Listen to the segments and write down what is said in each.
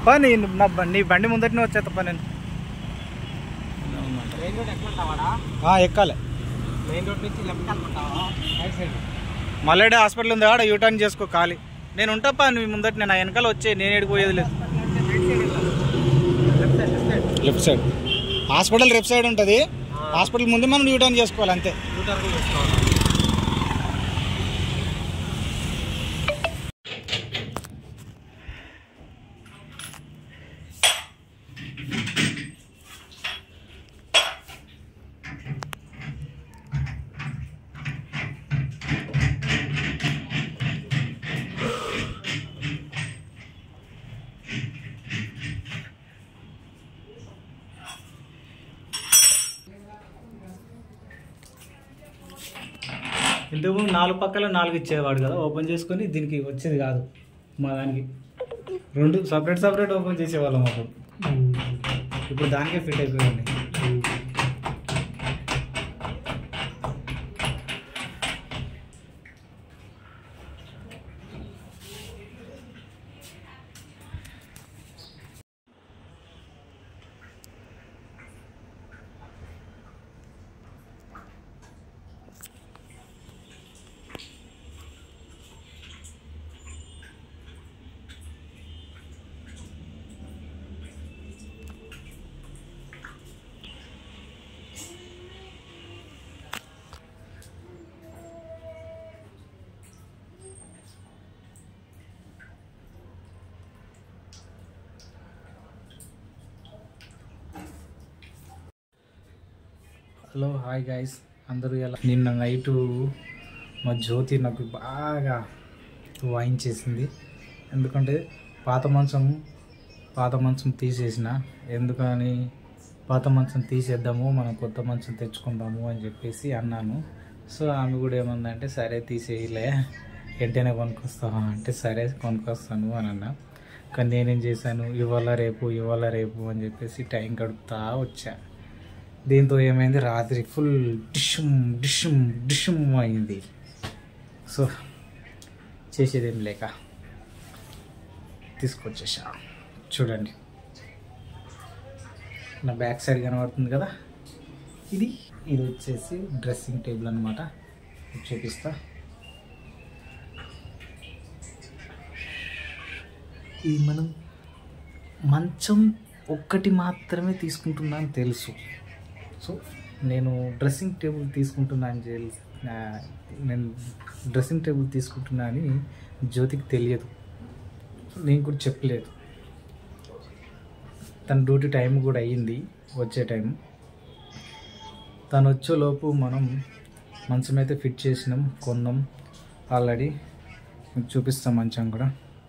పా నీ నా బ- నీ బండి ముందటినే వచ్చేస్తా పా నేను మెయిన్ రోడ్ ఎక్కమంటావాడా ఆ, ఎక్కాలి మెయిన్ రోడ్ నుంచి లెఫ్ట్ అనుకుంటావా రైట్ సైడ్ మల్లెడే హాస్పిటల్ ఉంది ఆడ యూటర్న్ చేసుకో ఖాళీ నేను ఉంటాపా నీ ముందట నేను వెనకాల వచ్చే నేను ఎడిపోయేది లేదు left side left side left side hospital left side ఉంటుంది హాస్పిటల్ ముందు మనం యూటర్న్ చేసుకోవాలి అంతే యూటర్ చేసుకోవాలి ఇంతకు ముందు నాలుగు పక్కల నాలుగు ఇచ్చేవాడు కదా ఓపెన్ చేసుకొని దీనికి వచ్చేది కాదు మా దానికి రెండు సపరేట్ సపరేట్ ఓపెన్ చేసేవాళ్ళం అప్పుడు ఇప్పుడు దానికే ఫిట్ అయిపోయింది హలో హాయ్ గైస్ అందరూ ఎలా నిన్న నైటు మా జ్యోతి నాకు బాగా వాయించేసింది ఎందుకంటే పాత మంచం పాత మంచం తీసేసిన ఎందుకని పాత మంచం తీసేద్దాము మనం కొత్త మంచం తెచ్చుకుందాము అని చెప్పేసి అన్నాను సో ఆమె కూడా ఏమందంటే సరే తీసేయలే వెంటనే కొనుక్కొస్తావా అంటే సరే కొనుక్కొస్తాను అని అన్నా కానీ నేనేం చేశాను ఇవాళ రేపు ఇవాళ రేపు అని చెప్పేసి టైం గడుపుతా వచ్చా దీంతో ఏమైంది రాత్రి ఫుల్ డిషుమ్ డిషుమ్ డిషుమ్ అయింది సో చేసేదేం లేక తీసుకొచ్చేసా చూడండి నా బ్యాక్ సైడ్ కనబడుతుంది కదా ఇది ఇది వచ్చేసి డ్రెస్సింగ్ టేబుల్ అనమాట చూపిస్తా ఇది మనం మంచం ఒక్కటి మాత్రమే తీసుకుంటున్నా అని తెలుసు సో నేను డ్రెస్సింగ్ టేబుల్ తీసుకుంటున్నా అని తెలిసి ఆ, నేను డ్రెస్సింగ్ టేబుల్ తీసుకుంటున్నా అని జ్యోతికి తెలియదు నేను కూడా చెప్పలేదు తన డ్యూటీ టైం కూడా అయ్యింది వచ్చే టైం తను వచ్చేలోపు మనం మంచం అయితే ఫిట్ చేసినాం కొన్నాం ఆల్రెడీ మీకు చూపిస్తాం మంచం కూడా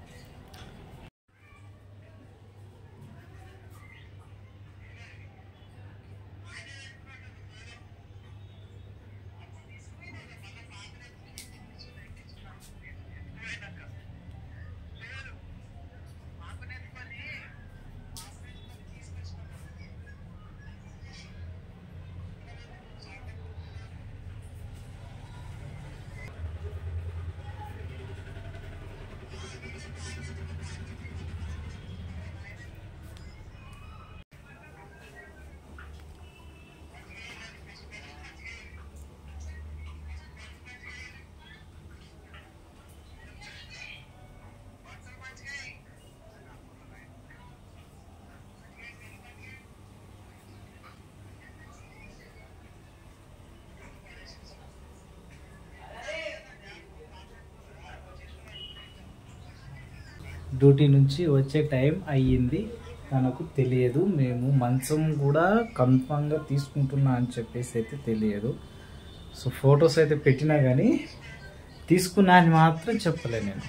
డ్యూటీ నుంచి వచ్చే టైం అయ్యింది తనకు తెలియదు మేము మంచం కూడా కన్ఫామ్గా తీసుకుంటున్నా అని చెప్పేసి అయితే తెలియదు సో ఫొటోస్ అయితే పెట్టినా కానీ తీసుకున్నా అని మాత్రం చెప్పలే నేను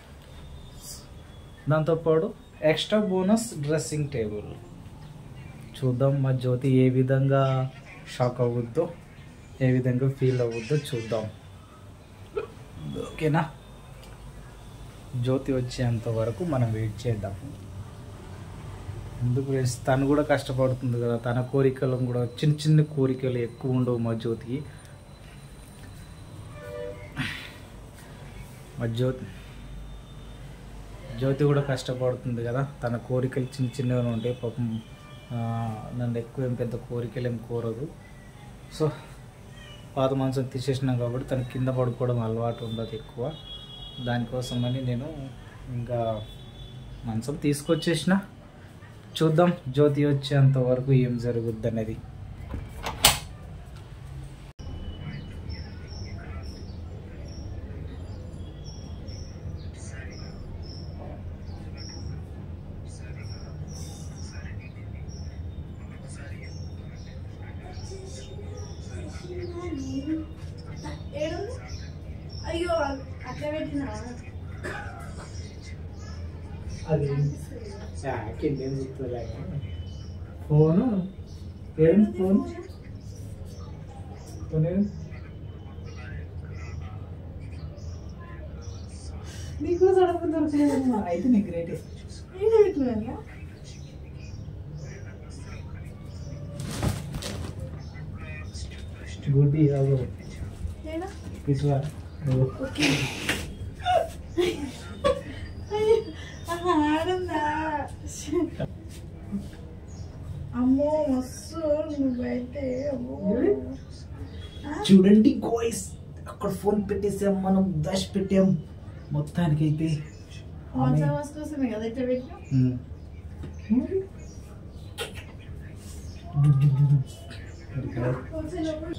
దాంతోపాటు ఎక్స్ట్రా బోనస్ డ్రెస్సింగ్ టేబుల్ చూద్దాం మా జ్యోతి ఏ విధంగా షాక్ అవ్వద్దో ఏ విధంగా ఫీల్ అవ్వద్దో చూద్దాం ఓకేనా జ్యోతి వచ్చేంత వరకు మనం వెయిట్ చేద్దాం ఎందుకు ఫ్రెండ్స్ తను కూడా కష్టపడుతుంది కదా తన కోరికలు కూడా చిన్న చిన్న కోరికలు ఎక్కువ ఉండవు మా జ్యోతికి మా జ్యోతి జ్యోతి కూడా కష్టపడుతుంది కదా తన కోరికలు చిన్న చిన్నగా ఉంటాయి పాపం ఆ, నన్ను ఎక్కువ ఏం పెద్ద కోరికలు ఏం కోరదు సో పాత మంచం తీసేసినాం కాబట్టి తన కింద పడుకోవడం అలవాటు ఉండదు ఎక్కువ దానికోసమని నేను ఇంకా మంచం తీసుకొచ్చేసిన చూద్దాం జ్యోతి వచ్చేంత వరకు ఏం జరుగుద్ది అనేది ఏడుంది? అయ్యో అట్లా పెట్టినా అది ఫోను ఏం ఫోన్ ఫోన్ ఏం? నీకు సడన్ దొరకలేదు అయితే నీకు గ్రేట్ ఏడ పెట్టినా గుడ్డి అదో ఏడా పిచ్చువా ఓకే అయ్యో, ఆహా, ఆడుందా అమ్మో మస్తు నువ్వైతే అమ్మో ఆ? చూడండి గోయిస్ అక్కడ ఫోన్ పెట్టేసాం మనం దశ పెట్టాం మొత్తానికైతే మంచం వస్తుంది కదా ఇట్లా పెట్టినా ఉమ్. ఇక్కడ కొంచెం లోపల.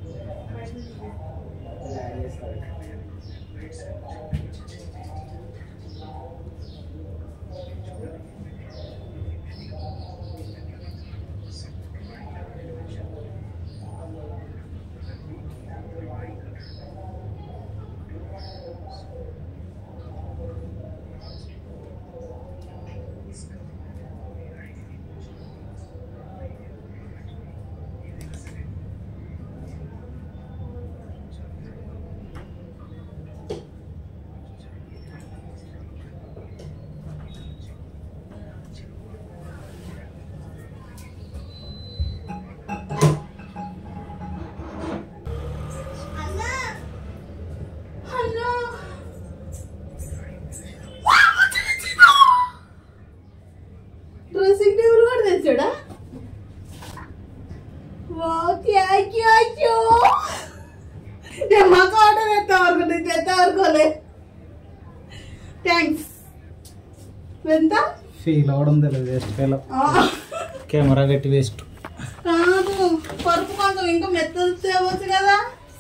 అన్నా అన్నా డ్రెస్సింగ్ టేబుల్ కూడా తెచ్చాడా వావ్ థ్యాంక్ యూ అయ్యో నేను మాకు ఆర్డర్ పెట్టా వరకు నేను తెచ్చా వరకోలే థ్యాంక్స్ ఎంత ఫీల్ అవడం తెలియదు వేస్ట్ ఫీల్ ఆ, కెమెరా కట్టి వేస్ట్ కాదు పరుపు కొంచెం ఇంకా మెత్తలు తేవచ్చు కదా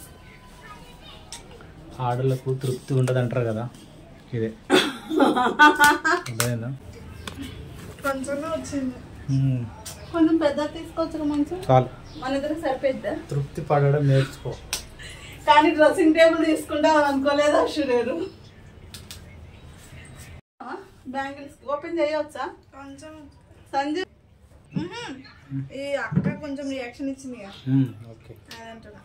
ఆడలకు తృప్తి ఉండదు అంటారు కదా ఇదే అదేనా కొంచెమే వచ్చింది ఉమ్, కొంచెం పెద్ద తీసుకోవచ్చు మంచం చాలు మన ఇద్దరు సరిపోద్దా తృప్తి పడడం నేర్చుకో కానీ డ్రెస్సింగ్ టేబుల్ తీసుకుంటాం అనుకోలేదా షురేరు బ్యాంగిల్స్ ఓపెన్ చేయవచ్చా కొంచెం సంజయ్ ఈ అక్క కొంచెం రియాక్షన్ ఇచ్చింది కదా ఉమ్, ఓకే అదంటున్నా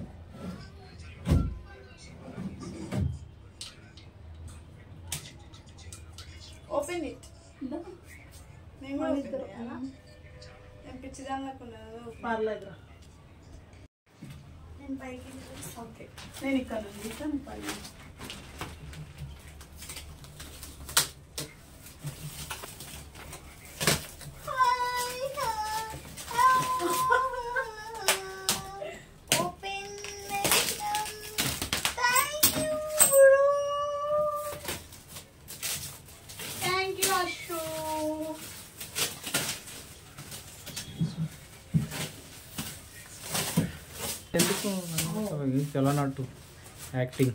ఓపెన్ ఇట్ నేను కూడా open చేయాలా? నేను పిచ్చిదాన్నకున్నాను పర్లేదు నేను పైకి ఓకే నేను ఇక్కడ నుండి ఇస్తాను పైకి Open welcome. Thank you, thank you అశు ఎందుకు తెలనట్టు యాక్టింగ్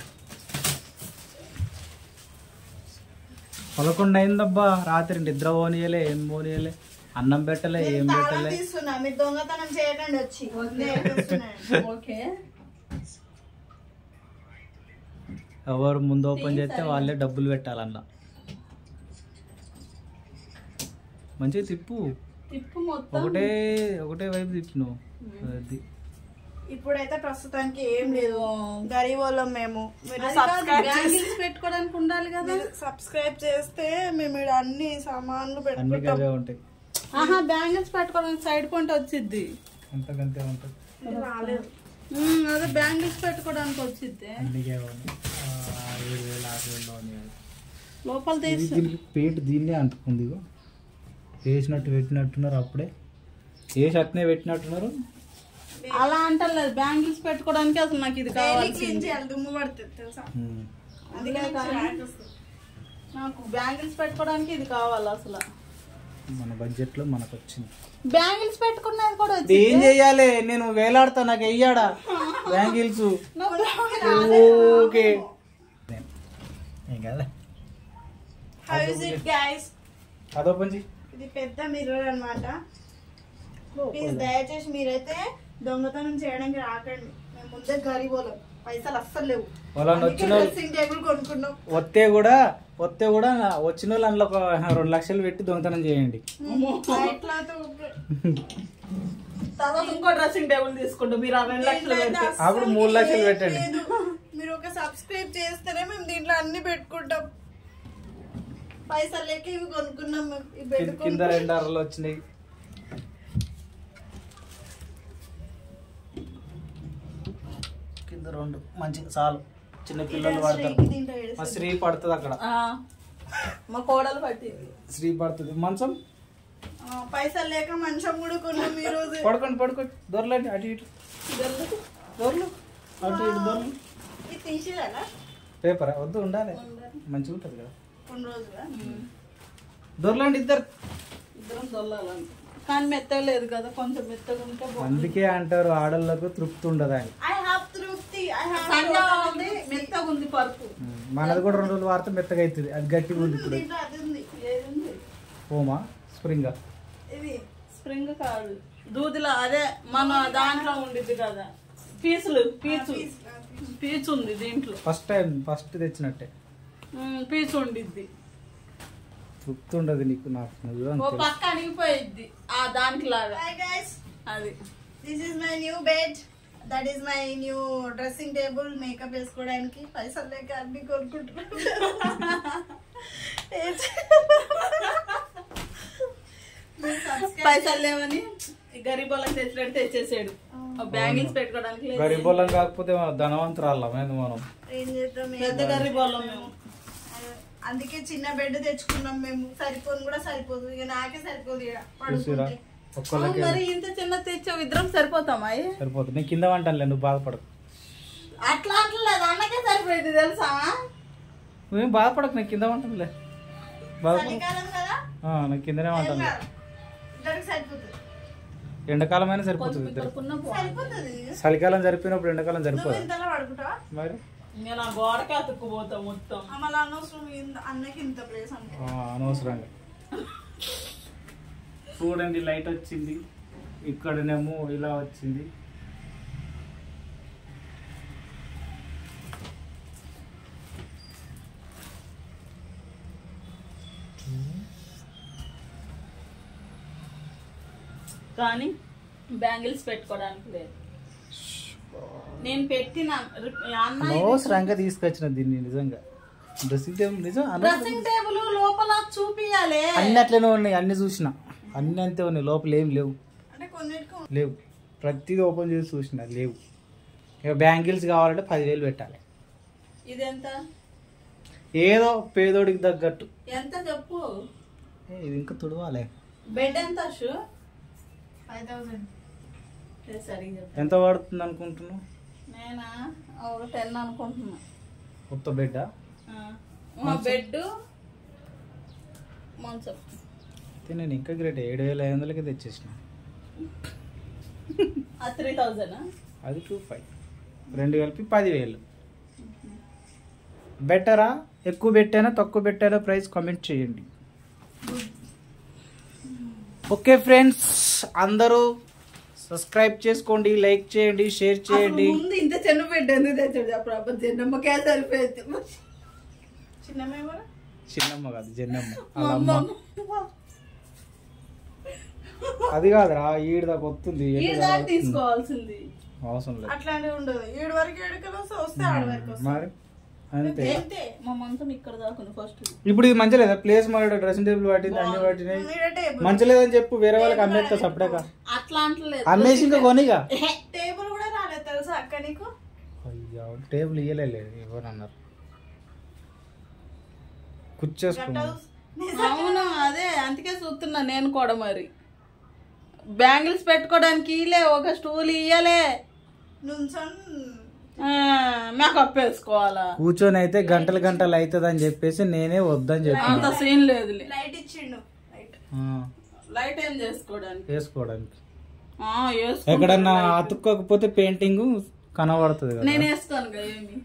పదకొండు అయిందబ్బా రాత్రి నిద్ర పోనీయలే ఏం పోనీయలే అన్నం పెట్టలే ఏం తాళం పెట్టలే తీస్తున్నా మీరు దొంగతనం చేయకండి వచ్చి నేర్పిస్తున్నాను. ఓకే ఎవరు ముందు ఓపెన్ చేస్తే వాళ్ళే డబ్బులు పెట్టాలన్న మంచిగా తిప్పు తిప్పు మొత్తం ఒకటే ఒకటే వైపు తిప్పు నువ్వు అది ఇప్పుడైతే ప్రస్తుతానికి ఏం లేదు గరీబ్ వాళ్ళం మేము మీరు అది కాదు, సబ్స్క్రైబ్ బ్యాంగిల్స్ పెట్టుకోవడానికి ఉండాలి కదా సబ్స్క్రైబ్ చేస్తే మేము ఈడ అన్ని సామాన్లు అన్ని పెట్టుకుంటాం గవే ఉంటాయి ఆహా బ్యాంగిల్స్ పెట్టుకోవడానికి సైడ్ పాయింట్ వచ్చింది అంతకంతే ఉంటుంది రాలేదు ఉమ్, అదే బ్యాంగిల్స్ పెట్టుకోవడానికి వచ్చింది అన్ని గవే ఉన్నాయి. ఆ, ఏడు వేలు ఆరు వేలు ఉన్నాయి లోపల ఇది తీసి దీనికి పెయింట్ దీన్నే అంటుకుంది ఇగో వేసినట్టు పెట్టినట్టున్నారు అప్పుడే వేసి అట్నే పెట్టినట్టున్నారు అలా అంటలేదు బ్యాంగిల్స్ పెట్టుకోవడానికి అసలు నాకు ఇది కావాలి క్లీన్ చేయాలి దుమ్ము పడుతుంది తెలుసా ఉమ్. అందుకే కానీ నాకు బ్యాంగిల్స్ పెట్టుకోవడానికి ఇది కావాలి అసలు మన బడ్జెట్ లో మనకు వచ్చింది బ్యాంగిల్స్ పెట్టుకున్నది కూడా వచ్చి ఏం చెయ్యాలి నేను వేలాడతా నాకు వెయ్యాడా బ్యాంగిల్స్ ఓకే ఏం కదా హౌ ఇస్ ఇట్ గైస్ అదో పంచి ఇది పెద్ద మిర్రర్ అన్నమాట ప్లీజ్ దయచేసి మీరైతే దొంగతనం చేయడానికి రాకండి మేము ముందే గరీబోలం పైసలు అస్సలు లేవు వాళ్ళని వచ్చిన డ్రెస్సింగ్ టేబుల్ కొనుక్కున్నాం వస్తే కూడా వస్తే కూడా వచ్చిన వాళ్ళు అందులో ఒక రెండు లక్షలు పెట్టి దొంగతనం చేయండి ఎట్లా అయితే ఓకే. తర్వాత ఇంకో డ్రెస్సింగ్ టేబుల్ తీసుకుంటాం మీరు ఆ రెండు లక్షలు దీంట్లో అయితే పెడితే అస్సలు అప్పుడు మూడు లక్షలు పెట్టండి. లేదు. మీరు ఒక సబ్స్క్రైబ్ చేస్తేనే మేము దీంట్లో అన్ని పెట్టుకుంటాం పైసలు లేక ఇవి కొనుక్కున్నాం మేము. ఇవి కింద- కింద పెట్టుకుంటాం రెండు అరలు వచ్చినాయి కింద రెండు మంచి చాలు చిన్న పిల్లలు పడతారు దీంట్లో ఏడు. మా శ్రీ పడుతుంది అక్కడ ఆ, మా కోడలు పట్టింది శ్రీ పడుతుంది మంచం ఆ, పైసలు లేక మంచం కూడా కొన్నాం ఈ రోజు పడుకోండి పడుకోండి దొరలండి అటు ఇటు దొరలు అటు ఇటు దొరలు ఇది తీసిరానా పేపర్ వద్దు ఉండాలి మంచిగా ఉంటుంది కదా కొన్ని రోజులా దొరలండి ఇద్దరు ఇద్దరం దొల్లాలంట కానీ మెత్తగా లేదు కదా కొంచెం మెత్తగా ఉంటే బాగుంది. అందుకే అంటారు ఆడళ్ళకు తృప్తి ఉండదు అని ఐ హావ్ తృప్తి ఐ సంధ్య హావ్ వాళ్ళది మెత్తగా ఉంది పరుపు మనది కూడా రెండు రోజులు వాడితే మెత్తగా అవుతుంది అది గట్టిగా ఉంది ఇప్పుడు దీంట్లో అది ఉంది ఏది ఉంది హోమా స్ప్రింగా ఇది స్ప్రింగ్ కాదు దూదిలో అదే మన దాంట్లో ఉండిద్ది కదా పీసులు పీచు పీచు ఉంది దీంట్లో ఫస్ట్ టైం ఫస్ట్ తెచ్చినట్టే ఉమ్, పీచు ఉండిద్ది తృప్తి ఉండదు నీకు నాకు నువ్వు ఓ అంతే పక్క అణిగిపోయిద్ది ఆ దానికి లాగా హాయ్ గైస్ అది this is my new bed that is my new dressing table makeup వేసుకోవడానికి పైసలు లేక అన్ని కొనుక్కుంటున్నాను పైసలు లేవని ఈ గరీబ్ వాళ్ళకి తెచ్చినట్టు తెచ్చేసాడు బ్యాంగిల్స్ పెట్టుకోవడానికి లేదు. గరీబోళ్ళం కాకపోతే మనం ధనవంతురాళ్ళం ఏంది మనం ఏం చేద్దాం ఏం పెద్ద గరీబ్ వాళ్ళం మేము అందుకే చిన్న బెడ్ తెచ్చుకున్నాం మేము సరిపోదు కూడా సరిపోదు ఇక నాకే సరిపోదు ఇక చూసిరా పడుకుంటే ఒక్కళ్ళకి మరి ఇంత చిన్న తెచ్చావు ఇద్దరం సరిపోతామా ఏ? సరిపోతుంది నేను కింద వంటానులే నువ్వు బాధపడకు అట్లా అట్లేదు అన్నకే సరిపోయింది తెలుసా నువ్వేం బాధపడకు నేను కింద వంటానులే బాధపడ చలికాలం కదా ఆ, నేను కిందనే ఏం వంటాను కాదు. ఇద్దరికి సరిపోతుంది ఎండాకాలం అయినా సరిపోతుంది ఇద్దరు ఇక్కడికున్న పో- సరిపోతుంది చలికాలం సరిపోయినప్పుడు ఎండాకాలం నువ్వు సరిపోదు ఇంతలో పడుకుంటావా మరి నేను ఆ గోడకే అతుక్కుపోతా మొత్తం మళ్ళీ అనవసరం ఇంత- అన్నకి ఇంత ప్లేస్ అంటే ఆ, అనవసరంగా చూడండి లైట్ వచ్చింది ఇక్కడనేమో ఇలా వచ్చింది కానీ బ్యాంగిల్స్ పెట్టుకోవడానికి లేదు నేను పెట్టిన రి- అన్న అనవసరంగా తీసుకొచ్చిన దీన్ని నిజంగా డ్రెస్సింగ్ టేబుల్ నిజం అనవసరం డ్రెస్సింగ్ టేబుల్ లోపల చూపియాలి అన్ని అట్లనే ఉన్నాయి అన్ని చూసిన అన్ని అంతే ఉన్నాయి లోపల ఏం లేవు అంటే కొన్నిటికి లేవు ప్రతిదీ ఓపెన్ చేసి చూసిన లేవు ఇక బ్యాంగిల్స్ కావాలంటే పదివేలు పెట్టాలి ఇదెంత ఏదో పేదోడికి తగ్గట్టు ఎంత చెప్పు ఏ, ఇది ఇంకా తుడవాలి బెడ్ ఎంత షూ ఫైవ్ థౌసండ్ సరిగ్గా చెప్పు ఎంత పడుతుంది అనుకుంటున్నావు నేనా ఒక టెన్ అనుకుంటున్నా కొత్త బెడ్ మా బెడ్ మంచం నేను ఇంకా గ్రేట్ ఏడు వేల ఐదు వందలకి తెచ్చేసిన ఆ త్రీ థౌజండ్ అది టూ ఫైవ్ రెండు కలిపి పదివేలు బెటరా ఎక్కువ పెట్టానా తక్కువ పెట్టానా ప్రైస్ కామెంట్ చేయండి ఓకే ఫ్రెండ్స్ అందరూ సబ్స్క్రైబ్ చేసుకోండి లైక్ చేయండి షేర్ చేయండి ముందు ఇంత చిన్న బెడ్ ఎందుకు తెచ్చాడు చెప్పు అప్పుడు చిన్నమ్మకే సరిపోయింది చిన్నమ్మ కూడా చిన్నమ్మ కాదు జన్నమ్మ వాళ్ళ అమ్మ అది కాదురా ఈడ దాకా వస్తుంది ఈ ఎటు దాకా దాకా వస్తుంది. తీసుకోవాల్సింది అవసరం లేదు అట్లాంటివి ఉండదు ఏడు వరకు ఏడుకలు వస్తే వస్తే ఆడ వరకు వస్తే మరి అంతే అంతే మా మంచం ఇక్కడ దాకా ఫస్ట్ ఇప్పుడు ఇది మంచి లేదా ప్లేస్ మరి డ్రెస్సింగ్ టేబుల్ పట్టింది అన్ని పట్టినాయి ఈడ టేబుల్ మంచి లేదని చెప్పు వేరే వాళ్ళకి అమ్మేస్తా సపరేట్గా అట్లా అంటలేదు అమ్మేసి ఇంకా కొనిగా టేబుల్ కూడా రాలేదు తెలుసా అక్క నీకు అయ్యో టేబుల్ ఇయ్యలేదు ఎవరు అన్నారు కుచ్చేసుకున్నా అవును అదే అందుకే చూస్తున్నా నేను కూడా మరి బ్యాంగిల్స్ పెట్టుకోవడానికి ఇలే ఒక స్టూల్ ఇయ్యలే నుంచొని మేకప్ వేసుకోవాలా కూర్చొని అయితే గంటలు గంటలు అవుతుంది అని చెప్పేసి నేనే వద్దని చెప్పాను అంత సీన్ లేదులే లైట్ ఇచ్చిండు లైట్ లైట్ ఏం చేసుకోవడానికి వేసుకోవడానికి ఆ, వేసుకో ఎక్కడన్నా అతుక్కోకపోతే పెయింటింగ్ కనబడుతుంది కదా నేను వేసుకోను కదా ఏమి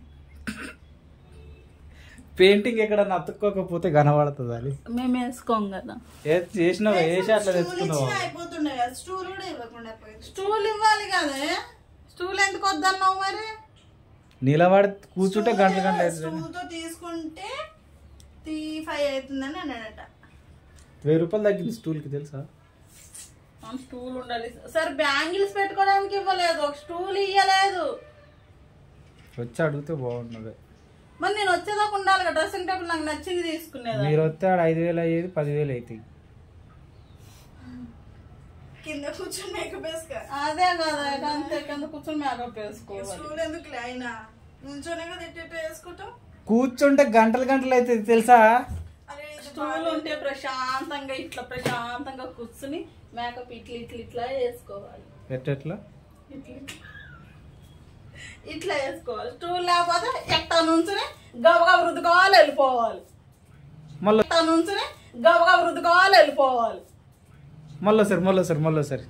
పెయింటింగ్ ఎక్కడన్నా అతుక్కోకపోతే కనబడుతుంది అది మేము వేసుకోం కదా ఏ- చేసినావా వేసి అట్లా స్టూల్ తెచ్చుకున్నావా ఇచ్చినా అయిపోతుండే కదా స్టూల్ కూడా ఇవ్వకుండా పోయింది స్టూల్ ఇవ్వాలి కదా స్టూల్ ఎందుకు వద్దన్నావు మరి నిలబడి కూర్చుంటే గంటలు గంటలు అవుతుంది స్టూల్ తో తీసుకుంటే త్రీ ఫైవ్ అవుతుందని అన్నాడట వెయ్యి రూపాయలు తగ్గింది స్టూల్కి తెలుసా ఆ, స్టూల్ ఉండాలి సరే బ్యాంగిల్స్ పెట్టుకోవడానికి ఇవ్వలేదు ఒక స్టూల్ ఇవ్వలేదు వచ్చి అడిగితే బాగున్నది మరి నేను వచ్చేదాకా ఉండాలి కదా డ్రెస్సింగ్ టేబుల్ నాకు నచ్చింది తీసుకునేదా మీరు వస్తే ఆడ ఐదు వేలు అయ్యేది పదివేలు అవుతాయి కింద కూర్చొని మేకప్ వేసుకో అదే కదా అంతే కింద కూర్చొని మేకప్ వేసుకోవాలి స్టూల్ ఎందుకు అయినా నుంచోనే కదా ఎట్ట వేసుకుంటాం కూర్చుంటే గంటలు గంటలు అవుతుంది తెలుసా అరే ఇది స్టూల్ ఉంటే ప్రశాంతంగా ఇట్లా ప్రశాంతంగా కూర్చుని మేకప్ ఇట్లా ఇట్లా ఇట్లా వేసుకోవాలి ఎట్టెట్లా ఇట్లా ఇట్లా. ఇట్లా వేసుకోవాలి స్టూల్ లేకపోతే ఎట్టా నుంచుని గబగబా రుద్దుకోవాలి వెళ్ళిపోవాలి మళ్ళీ ఎట్టా నుంచుని గబగబా రుద్దుకోవాలి వెళ్ళిపోవాలి మళ్ళీ సరే మళ్ళీ సరే మళ్ళీ సరే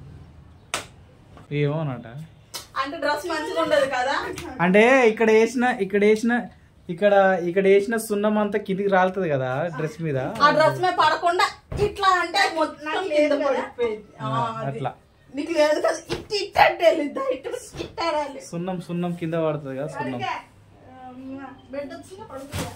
ఏమోనట అంటే డ్రెస్ మంచిగా ఉండదు కదా అంటే ఇక్కడ వేసిన ఇక్కడ వేసిన ఇక్కడ ఇక్కడ వేసిన సున్నం అంతా కిందికి రాలుతుంది కదా డ్రెస్ మీద ఆ డ్రెస్ మీద పడకుండా ఇట్లా అంటే అది మొత్తం కింద పడిపోయింది ఆ, అది. అట్లా నీకు లేదు కదా ఇట్ ఇట్ అంటే వెళ్ళిద్దా ఇటు ఇట్టారాలి సున్నం సున్నం కింద పడుతుంది కదా సున్నం బెడ్ వచ్చిందా పడుతుందా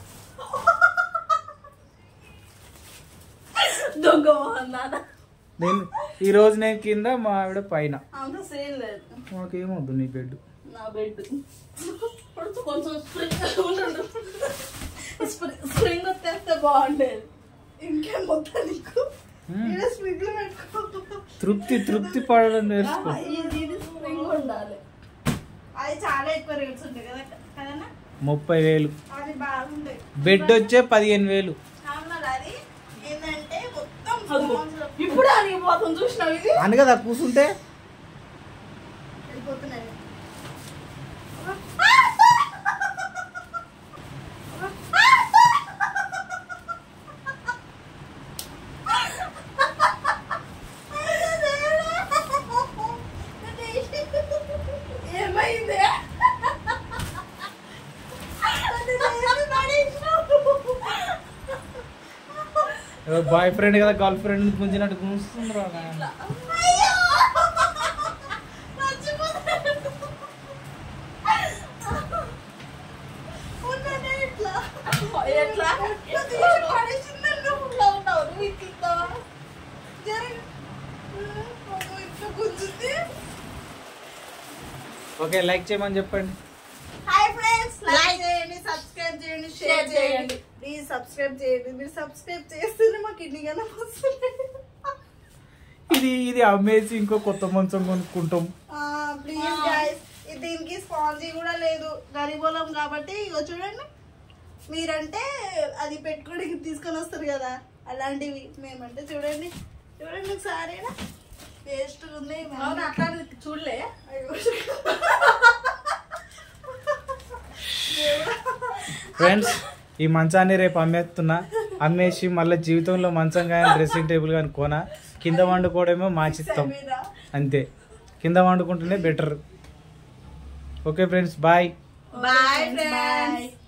దొంగ మొహం నాన్న. నేను ఈ రోజు నేను కింద మా ఆవిడ పైన అంత సీన్ లేదు మాకేమొద్దు నీ బెడ్ నా బెడ్ పడుతూ కొంచెం స్ప్రింగ్ ఉండు స్ప్రింగ్ స్ప్రింగ్ వచ్చేస్తే బాగుండేది ఇంకేం వద్దా నీకు ఈడ స్ప్రింగ్లు పెట్టుకో తృప్తి తృప్తి పడడం నేర్చుకో ఆహా, ఇది ఇది స్ప్రింగ్ ఉండాలి అది చాలా ఎక్కువ రేట్స్ ఉంటాయి కదా కదన్నా ముప్పై వేలు అది బాగుంటాయి బెడ్ వచ్చే పదిహేను వేలు అవునా అది ఏంటంటే మొత్తం అదిగో. phones లో ఇప్పుడు అని పోతుంది చూసినావు ఇది అని కదా కూర్చుంటే వెళ్ళిపోతున్నాయి ఏమైంది బాయ్ ఫ్రెండ్ కదా గర్ల్ ఫ్రెండ్ గుంజినట్టు గుంచుతుండ్రు ఎట్లా ఇట్లా ఉన్నావు నువ్వు ఇట్లా గుంజుద్ది ఓకే లైక్ చేయమని చెప్పండి హాయ్ ఫ్రెండ్స్ లైక్ Like చేయండి సబ్స్క్రైబ్ చేయండి share షేర్ చేయండి చేయండి. ప్లీజ్ సబ్స్క్రైబ్ చేయండి మీరు సబ్స్క్రైబ్ చేస్తేనే మాకు ఇన్ని గనం వస్తున్నాయి ఇది ఇది అమ్మేసి ఇంకో కొత్త మంచం కొనుక్కుంటాం ప్లీజ్ గైస్ దీనికి స్పాన్సీ కూడా లేదు గరీబోలం కాబట్టి ఇగో చూడండి మీరంటే అది పెట్టుకోవడానికి తీసుకొని వస్తారు కదా అలాంటివి మేమంటే చూడండి చూడండి ఒకసారి టేస్ట్ ఉంది అవును అట్లా చూడలే అయ్యో. ఫ్రెండ్స్ ఈ మంచాన్ని రేపు అమ్మేస్తున్నా అమ్మేసి మళ్ళీ జీవితంలో మంచం కానీ డ్రెస్సింగ్ టేబుల్ కానీ కొన కింద వండుకోవడమేమో మాచిస్తాం మీద అంతే కింద వండుకుంటేనే better okay friends bye bye friends